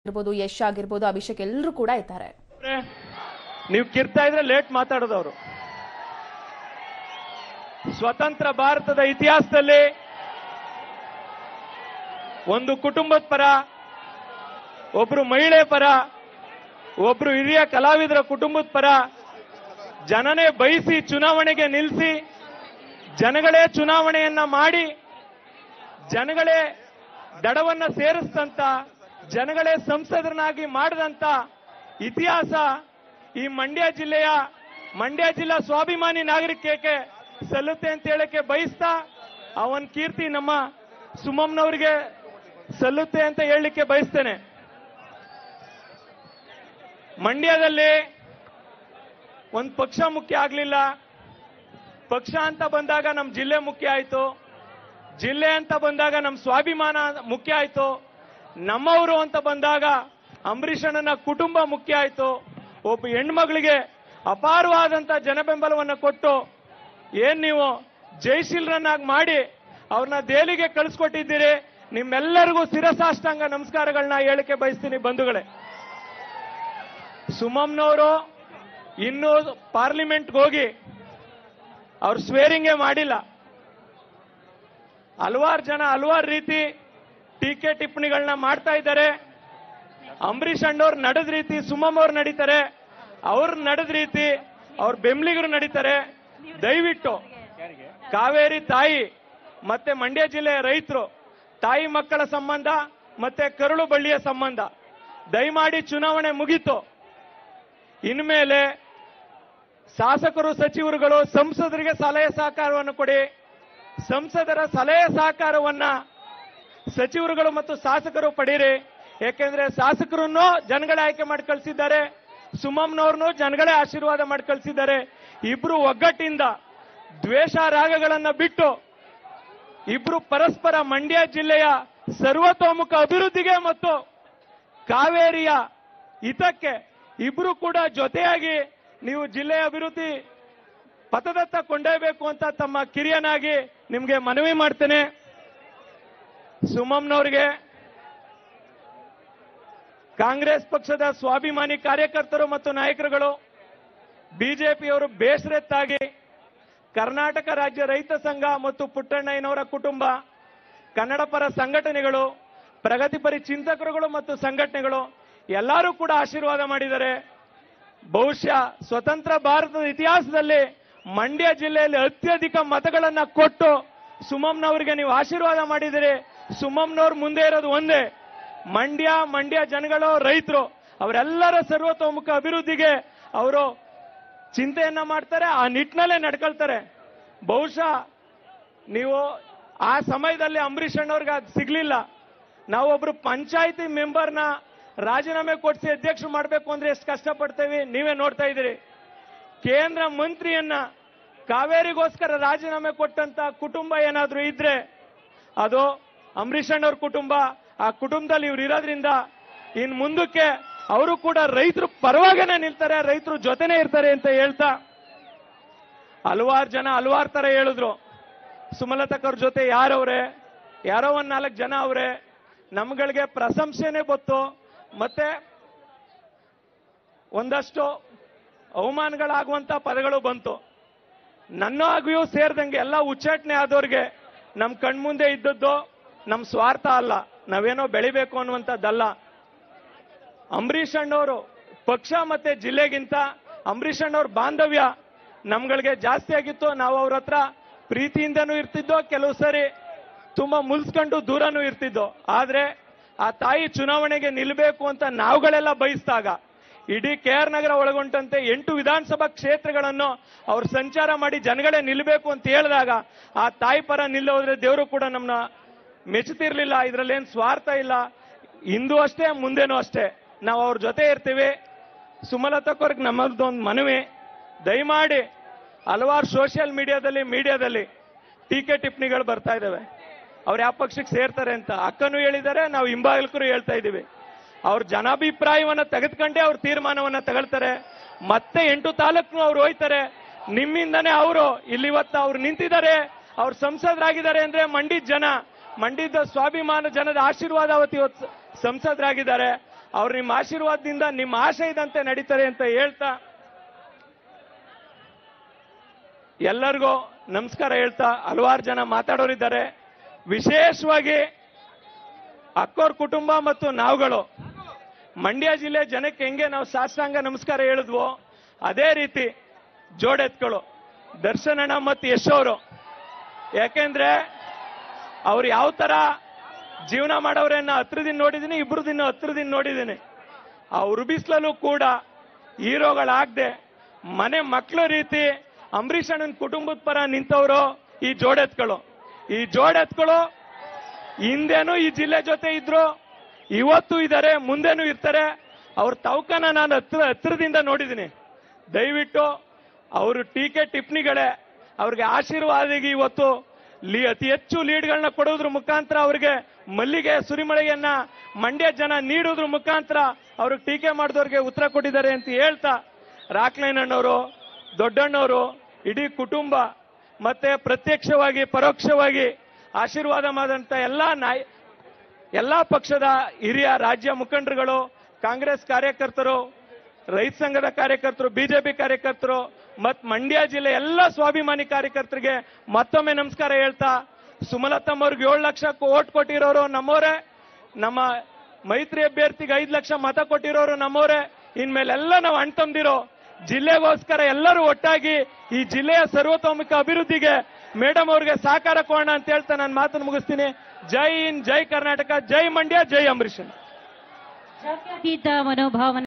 ಇರ್ಬೋದು ಯಶ್ ಆಗಿರ್ಬೋದು ಅಭಿಷೇಕ್ ಎಲ್ಲರೂ ಕೂಡ ಇದ್ದಾರೆ ಅವ್ರೆ, ನೀವು ಕಿರ್ತಾ ಇದ್ರೆ ಲೇಟ್ ಮಾತಾಡೋದವ್ರು ಸ್ವತಂತ್ರ ಭಾರತದ ಇತಿಹಾಸದಲ್ಲಿ ಒಂದು ಕುಟುಂಬದ ಪರ ಒಬ್ರು ಮಹಿಳೆ ಪರ ಒಬ್ರು ಹಿರಿಯ ಕಲಾವಿದರ ಕುಟುಂಬದ ಪರ ಜನನೇ ಬಯಸಿ ಚುನಾವಣೆಗೆ ನಿಲ್ಲಿಸಿ ಜನಗಳೇ ಚುನಾವಣೆಯನ್ನ ಮಾಡಿ ಜನಗಳೇ ದಡವನ್ನ ಸೇರಿಸಿದಂತ ಜನಗಳೇ ಸಂಸದರನ್ನಾಗಿ ಮಾಡಿದಂತ ಇತಿಹಾಸ ಈ ಮಂಡ್ಯ ಜಿಲ್ಲೆಯ ಮಂಡ್ಯ ಜಿಲ್ಲಾ ಸ್ವಾಭಿಮಾನಿ ನಾಗರಿಕಕ್ಕೆ ಸಲ್ಲುತ್ತೆ ಅಂತ ಹೇಳಕ್ಕೆ ಬಯಸ್ತಾ ಅವನ್ ಕೀರ್ತಿ ನಮ್ಮ ಸುಮಮ್ನವ್ರಿಗೆ ಸಲ್ಲುತ್ತೆ ಅಂತ ಹೇಳಲಿಕ್ಕೆ ಬಯಸ್ತೇನೆ ಮಂಡ್ಯದಲ್ಲಿ ಒಂದು ಪಕ್ಷ ಮುಖ್ಯ ಆಗ್ಲಿಲ್ಲ ಪಕ್ಷ ಅಂತ ಬಂದಾಗ ನಮ್ಮ ಜಿಲ್ಲೆ ಮುಖ್ಯ ಆಯ್ತು ಜಿಲ್ಲೆ ಅಂತ ಬಂದಾಗ ನಮ್ಮ ಸ್ವಾಭಿಮಾನ ಮುಖ್ಯ ಆಯ್ತು ನಮ್ಮವರು ಅಂತ ಬಂದಾಗ ಅಂಬರೀಷಣ್ಣನ ಕುಟುಂಬ ಮುಖ್ಯ ಆಯ್ತು ಒಬ್ಬ ಹೆಣ್ಮಗಳಿಗೆ ಅಪಾರವಾದಂತ ಜನಬೆಂಬಲವನ್ನ ಕೊಟ್ಟು ಏನ್ ನೀವು ಜಯಶೀಲರನ್ನಾಗಿ ಮಾಡಿ ಅವ್ರನ್ನ ದೆಹಲಿಗೆ ಕಳಿಸ್ಕೊಟ್ಟಿದ್ದೀರಿ ನಿಮ್ಮೆಲ್ಲರಿಗೂ ಶಿರಸಾಷ್ಟಾಂಗ ನಮಸ್ಕಾರಗಳನ್ನ ಹೇಳಕ್ಕೆ ಬಯಸ್ತೀನಿ ಬಂಧುಗಳೇ ಸುಮಮ್ನವರು ಇನ್ನೂ ಪಾರ್ಲಿಮೆಂಟ್ಗೆ ಹೋಗಿ ಅವ್ರು ಸ್ವೇರಿಂಗೇ ಮಾಡಿಲ್ಲ ಹಲವಾರು ಜನ ಹಲವಾರು ರೀತಿ ಟೀಕೆ ಟಿಪ್ಪಣಿಗಳನ್ನ ಮಾಡ್ತಾ ಇದ್ದಾರೆ ಅಂಬರೀಷ್ ಅಣ್ಣವ್ರು ನಡೆದ ರೀತಿ ಸುಮಮ್ ಅವ್ರು ನಡೀತಾರೆ ಅವ್ರು ನಡೆದ ರೀತಿ ಅವ್ರ ಬೆಂಬಲಿಗರು ನಡೀತಾರೆ ದಯವಿಟ್ಟು ಕಾವೇರಿ ತಾಯಿ ಮತ್ತೆ ಮಂಡ್ಯ ಜಿಲ್ಲೆಯ ರೈತರು ತಾಯಿ ಮಕ್ಕಳ ಸಂಬಂಧ ಮತ್ತೆ ಕರುಳು ಬಳ್ಳಿಯ ಸಂಬಂಧ ದಯಮಾಡಿ ಚುನಾವಣೆ ಮುಗೀತು ಇನ್ಮೇಲೆ ಶಾಸಕರು ಸಚಿವರುಗಳು ಸಂಸದರಿಗೆ ಸಲಹೆ ಸಹಕಾರವನ್ನು ಕೊಡಿ ಸಂಸದರ ಸಲಹೆ ಸಹಕಾರವನ್ನ ಸಚಿವರುಗಳು ಮತ್ತು ಶಾಸಕರು ಪಡೀರಿ ಯಾಕೆಂದ್ರೆ ಶಾಸಕರನ್ನು ಜನಗಳೇ ಆಯ್ಕೆ ಮಾಡಿ ಕಳಿಸಿದ್ದಾರೆ ಸುಮಮ್ನವ್ರನ್ನು ಜನಗಳೇ ಆಶೀರ್ವಾದ ಮಾಡಿ ಕಳಿಸಿದ್ದಾರೆ ಇಬ್ರು ಒಗ್ಗಟ್ಟಿಂದ ದ್ವೇಷ ರಾಗಗಳನ್ನ ಬಿಟ್ಟು ಇಬ್ರು ಪರಸ್ಪರ ಮಂಡ್ಯ ಜಿಲ್ಲೆಯ ಸರ್ವತೋಮುಖ ಅಭಿವೃದ್ಧಿಗೆ ಮತ್ತು ಕಾವೇರಿಯ ಹಿತಕ್ಕೆ ಇಬ್ರು ಕೂಡ ಜೊತೆಯಾಗಿ ನೀವು ಜಿಲ್ಲೆಯ ಅಭಿವೃದ್ಧಿ ಪಥದತ್ತ ಕೊಂಡೊಯ್ಯಬೇಕು ಅಂತ ತಮ್ಮ ಕಿರಿಯನಾಗಿ ನಿಮ್ಗೆ ಮನವಿ ಮಾಡ್ತೇನೆ ಸುಮಮ್ನವ್ರಿಗೆ ಕಾಂಗ್ರೆಸ್ ಪಕ್ಷದ ಸ್ವಾಭಿಮಾನಿ ಕಾರ್ಯಕರ್ತರು ಮತ್ತು ನಾಯಕರುಗಳು ಬಿಜೆಪಿಯವರು ಬೇಸರೆತ್ತಾಗಿ ಕರ್ನಾಟಕ ರಾಜ್ಯ ರೈತ ಸಂಘ ಮತ್ತು ಪುಟ್ಟಣ್ಣಯ್ಯನವರ ಕುಟುಂಬ ಕನ್ನಡ ಪರ ಸಂಘಟನೆಗಳು ಪ್ರಗತಿಪರಿ ಚಿಂತಕರುಗಳು ಮತ್ತು ಸಂಘಟನೆಗಳು ಎಲ್ಲರೂ ಕೂಡ ಆಶೀರ್ವಾದ ಮಾಡಿದ್ದಾರೆ ಬಹುಶಃ ಸ್ವತಂತ್ರ ಭಾರತದ ಇತಿಹಾಸದಲ್ಲಿ ಮಂಡ್ಯ ಜಿಲ್ಲೆಯಲ್ಲಿ ಅತ್ಯಧಿಕ ಮತಗಳನ್ನ ಕೊಟ್ಟು ಸುಮಮ್ನವರಿಗೆ ನೀವು ಆಶೀರ್ವಾದ ಮಾಡಿದಿರಿ ಸುಮಮ್ನವ್ರ ಮುಂದೆ ಇರೋದು ಒಂದೇ ಮಂಡ್ಯ ಮಂಡ್ಯ ಜನಗಳು ರೈತರು ಅವರೆಲ್ಲರ ಸರ್ವತೋಮುಖ ಅಭಿವೃದ್ಧಿಗೆ ಅವರು ಚಿಂತೆಯನ್ನ ಮಾಡ್ತಾರೆ ಆ ನಿಟ್ಟಿನಲ್ಲೇ ನಡ್ಕೊಳ್ತಾರೆ ಬಹುಶಃ ನೀವು ಆ ಸಮಯದಲ್ಲಿ ಅಂಬರೀಷ್ ಅಣ್ಣವ್ರಿಗೆ ಅದು ಸಿಗ್ಲಿಲ್ಲ ನಾವೊಬ್ರು ಪಂಚಾಯತಿ ಮೆಂಬರ್ನ ರಾಜೀನಾಮೆ ಕೊಡಿಸಿ ಅಧ್ಯಕ್ಷ ಮಾಡಬೇಕು ಅಂದ್ರೆ ಎಷ್ಟು ಕಷ್ಟಪಡ್ತೇವೆ ನೀವೇ ನೋಡ್ತಾ ಇದ್ದೀರಿ ಕೇಂದ್ರ ಮಂತ್ರಿಯನ್ನ ಕಾವೇರಿಗೋಸ್ಕರ ರಾಜೀನಾಮೆ ಕೊಟ್ಟಂತ ಕುಟುಂಬ ಏನಾದ್ರೂ ಇದ್ರೆ ಅದು ಅಂಬರೀಷ್ ಅಣ್ಣವ್ರ ಕುಟುಂಬ ಆ ಕುಟುಂಬದಲ್ಲಿ ಇವ್ರು ಇರೋದ್ರಿಂದ ಇನ್ ಮುಂದಕ್ಕೆ ಅವರು ಕೂಡ ರೈತರು ಪರವಾಗನೆ ನಿಲ್ತಾರೆ ರೈತರು ಜೊತೆನೆ ಇರ್ತಾರೆ ಅಂತ ಹೇಳ್ತಾ ಹಲವಾರು ಜನ ಹಲವಾರು ತರ ಹೇಳಿದ್ರು ಸುಮಲತಕ್ಕವ್ರ ಜೊತೆ ಯಾರವ್ರೆ ಯಾರೋ ಒಂದ್ ನಾಲ್ಕು ಜನ ಅವ್ರೆ ನಮ್ಗಳಿಗೆ ಪ್ರಶಂಸೆನೆ ಗೊತ್ತು ಮತ್ತೆ ಒಂದಷ್ಟು ಅವಮಾನಗಳಾಗುವಂತ ಪದಗಳು ಬಂತು ನನ್ನ ಆಗಿಯೂ ಸೇರಿದಂಗೆ ಎಲ್ಲ ಉಚ್ಚಾಟನೆ ಆದವ್ರಿಗೆ ನಮ್ ಕಣ್ಮುಂದೆ ಇದ್ದದ್ದು ನಮ್ ಸ್ವಾರ್ಥ ಅಲ್ಲ ನಾವೇನೋ ಬೆಳಿಬೇಕು ಅನ್ನುವಂಥದ್ದಲ್ಲ ಅಂಬರೀಷ್ ಅಣ್ಣವರು ಪಕ್ಷ ಮತ್ತೆ ಜಿಲ್ಲೆಗಿಂತ ಅಂಬರೀಷ್ ಅಣ್ಣವ್ರ ಬಾಂಧವ್ಯ ನಮ್ಗಳಿಗೆ ಜಾಸ್ತಿ ಆಗಿತ್ತು ನಾವು ಅವ್ರ ಹತ್ರ ಪ್ರೀತಿಯಿಂದನೂ ಇರ್ತಿದ್ದೋ ಕೆಲವು ಸರಿ ತುಂಬಾ ಮುಲ್ಸ್ಕೊಂಡು ದೂರನೂ ಇರ್ತಿದ್ದೋ ಆದ್ರೆ ಆ ತಾಯಿ ಚುನಾವಣೆಗೆ ನಿಲ್ಬೇಕು ಅಂತ ನಾವುಗಳೆಲ್ಲ ಬಯಸಿದಾಗ ಇಡೀ ಕೆ ಆರ್ ನಗರ ಒಳಗೊಂಡಂತೆ ಎಂಟು ವಿಧಾನಸಭಾ ಕ್ಷೇತ್ರಗಳನ್ನು ಅವ್ರು ಸಂಚಾರ ಮಾಡಿ ಜನಗಳೇ ನಿಲ್ಬೇಕು ಅಂತ ಹೇಳಿದಾಗ ಆ ತಾಯಿ ಪರ ನಿಲ್ಲೋದ್ರೆ ದೇವರು ಕೂಡ ನಮ್ಮನ್ನ ಮೆಚ್ಚುತ್ತಿರ್ಲಿಲ್ಲ ಇದ್ರಲ್ಲೇನ್ ಸ್ವಾರ್ಥ ಇಲ್ಲ ಇಂದು ಅಷ್ಟೇ ಮುಂದೇನೂ ಅಷ್ಟೇ ನಾವು ಅವ್ರ ಜೊತೆ ಇರ್ತೀವಿ ಸುಮಲತಕ್ಕವ್ರಿಗೆ ನಮ್ಮದೊಂದು ಮನವಿ ದಯಮಾಡಿ ಹಲವಾರು ಸೋಷಿಯಲ್ ಮೀಡಿಯಾದಲ್ಲಿ ಮೀಡಿಯಾದಲ್ಲಿ ಟೀಕೆ ಟಿಪ್ಪಣಿಗಳು ಬರ್ತಾ ಇದಾವೆ ಅವ್ರು ಯಾವ ಪಕ್ಷಕ್ಕೆ ಸೇರ್ತಾರೆ ಅಂತ ಅಕ್ಕನೂ ಹೇಳಿದ್ದಾರೆ ನಾವು ಹಿಂಬಾಲಕರು ಹೇಳ್ತಾ ಇದ್ದೀವಿ ಅವ್ರ ಜನಾಭಿಪ್ರಾಯವನ್ನ ತೆಗೆದುಕೊಂಡೇ ಅವ್ರ ತೀರ್ಮಾನವನ್ನ ತಗೊಳ್ತಾರೆ ಮತ್ತೆ ಎಂಟು ತಾಲೂಕು ಅವ್ರು ಹೋಯ್ತಾರೆ ನಿಮ್ಮಿಂದನೇ ಅವರು ಇಲ್ಲಿ ಇವತ್ತು ಅವ್ರು ನಿಂತಿದ್ದಾರೆ ಅವ್ರು ಸಂಸದರಾಗಿದ್ದಾರೆ ಅಂದ್ರೆ ಮಂಡಿ ಜನ ಮಂಡಿದ ಸ್ವಾಭಿಮಾನ ಜನದ ಆಶೀರ್ವಾದ ಅವತ್ತು ಇವತ್ತು ಸಂಸದರಾಗಿದ್ದಾರೆ ಅವ್ರು ನಿಮ್ಮ ಆಶೀರ್ವಾದದಿಂದ ನಿಮ್ಮ ಆಶಯದಂತೆ ನಡೀತಾರೆ ಅಂತ ಹೇಳ್ತಾ ಎಲ್ಲರಿಗೂ ನಮಸ್ಕಾರ ಹೇಳ್ತಾ ಹಲವಾರು ಜನ ಮಾತಾಡೋರಿದ್ದಾರೆ ವಿಶೇಷವಾಗಿ ಅಕ್ಕೋರ್ ಕುಟುಂಬ ಮತ್ತು ನಾವುಗಳು ಮಂಡ್ಯ ಜಿಲ್ಲೆ ಜನಕ್ಕೆ ಹೆಂಗೆ ನಾವು ಸಾಷ್ಟಾಂಗ ನಮಸ್ಕಾರ ಹೇಳಿದ್ವೋ ಅದೇ ರೀತಿ ಜೋಡೆತ್ಗಳು ದರ್ಶನಣ್ಣ ಮತ್ತು ಯಶ್ ಅವರು ಯಾಕೆಂದ್ರೆ ಅವ್ರು ಯಾವ ತರ ಜೀವನ ಮಾಡೋರನ್ನ ಹತ್ರದಿಂದ ನೋಡಿದ್ದೀನಿ ಇಬ್ರು ದಿನ ಹತ್ರದಿಂದ ನೋಡಿದ್ದೀನಿ ಅವ್ರು ಬಿಸ್ಲಲ್ಲೂ ಕೂಡ ಹೀರೋಗಳಾಗ್ದೆ ಮನೆ ಮಕ್ಕಳ ರೀತಿ ಅಂಬರೀಷ್ ಅಣ್ಣನ ಕುಟುಂಬದ ಪರ ನಿಂತವರು ಈ ಜೋಡೆತ್ಗಳು ಈ ಜೋಡೆತ್ಗಳು ಹಿಂದೆನೂ ಈ ಜಿಲ್ಲೆ ಜೊತೆ ಇದ್ರು ಇವತ್ತು ಇದ್ದಾರೆ ಮುಂದೆನೂ ಇರ್ತಾರೆ ಅವ್ರ ತವಕನ ನಾನು ಹತ್ರ ಹತ್ರದಿಂದ ನೋಡಿದ್ದೀನಿ ದಯವಿಟ್ಟು ಅವರು ಟೀಕೆ ಟಿಪ್ಪಣಿಗಳೇ ಅವ್ರಿಗೆ ಆಶೀರ್ವಾದಿಗೆ ಇವತ್ತು ಲೀ ಅತಿ ಹೆಚ್ಚು ಲೀಡ್ಗಳನ್ನ ಕೊಡೋದ್ರ ಮುಖಾಂತರ ಅವ್ರಿಗೆ ಮಲ್ಲಿಗೆ ಸುರಿಮಳೆಯನ್ನ ಮಂಡ್ಯ ಜನ ನೀಡೋದ್ರ ಮುಖಾಂತರ ಅವ್ರಿಗೆ ಟೀಕೆ ಮಾಡಿದವ್ರಿಗೆ ಉತ್ತರ ಕೊಟ್ಟಿದ್ದಾರೆ ಅಂತ ಹೇಳ್ತಾ ರಾಕ್ಲೈನಣ್ಣವರು ದೊಡ್ಡಣ್ಣವರು ಇಡೀ ಕುಟುಂಬ ಮತ್ತೆ ಪ್ರತ್ಯಕ್ಷವಾಗಿ ಪರೋಕ್ಷವಾಗಿ ಆಶೀರ್ವಾದ ಮಾಡಿದಂತ ಎಲ್ಲಾ ನಾಯ ಎಲ್ಲಾ ಪಕ್ಷದ ಹಿರಿಯ ರಾಜ್ಯ ಮುಖಂಡರುಗಳು ಕಾಂಗ್ರೆಸ್ ಕಾರ್ಯಕರ್ತರು ರೈತ ಸಂಘದ ಕಾರ್ಯಕರ್ತರು ಬಿಜೆಪಿ ಕಾರ್ಯಕರ್ತರು ಮತ್ ಮಂಡ್ಯ ಜಿಲ್ಲೆ ಎಲ್ಲ ಸ್ವಾಭಿಮಾನಿ ಕಾರ್ಯಕರ್ತರಿಗೆ ಮತ್ತೊಮ್ಮೆ ನಮಸ್ಕಾರ ಹೇಳ್ತಾ ಸುಮಲತಮ್ಮವ್ರಿಗೆ ಏಳು ಲಕ್ಷ ಓಟ್ ಕೊಟ್ಟಿರೋರು ನಮ್ಮವರೇ ನಮ್ಮ ಮೈತ್ರಿ ಅಭ್ಯರ್ಥಿಗೆ ಐದು ಲಕ್ಷ ಮತ ಕೊಟ್ಟಿರೋರು ನಮ್ಮವರೇ ಇನ್ಮೇಲೆಲ್ಲ ನಾವು ಅಣ್ತಂದಿರೋ ಜಿಲ್ಲೆಗೋಸ್ಕರ ಎಲ್ಲರೂ ಒಟ್ಟಾಗಿ ಈ ಜಿಲ್ಲೆಯ ಸರ್ವತೋಮುಖ ಅಭಿವೃದ್ಧಿಗೆ ಮೇಡಮ್ ಅವ್ರಿಗೆ ಸಹಕಾರ ಕೊಡೋಣ ಅಂತ ಹೇಳ್ತಾ ನಾನು ಮಾತನ್ನು ಮುಗಿಸ್ತೀನಿ ಜೈ ಇನ್ ಜೈ ಕರ್ನಾಟಕ ಜೈ ಮಂಡ್ಯ ಜೈ ಅಂಬರೀಷನ್ ಜಾತ್ಯತೀತ ಮನೋಭಾವನೆ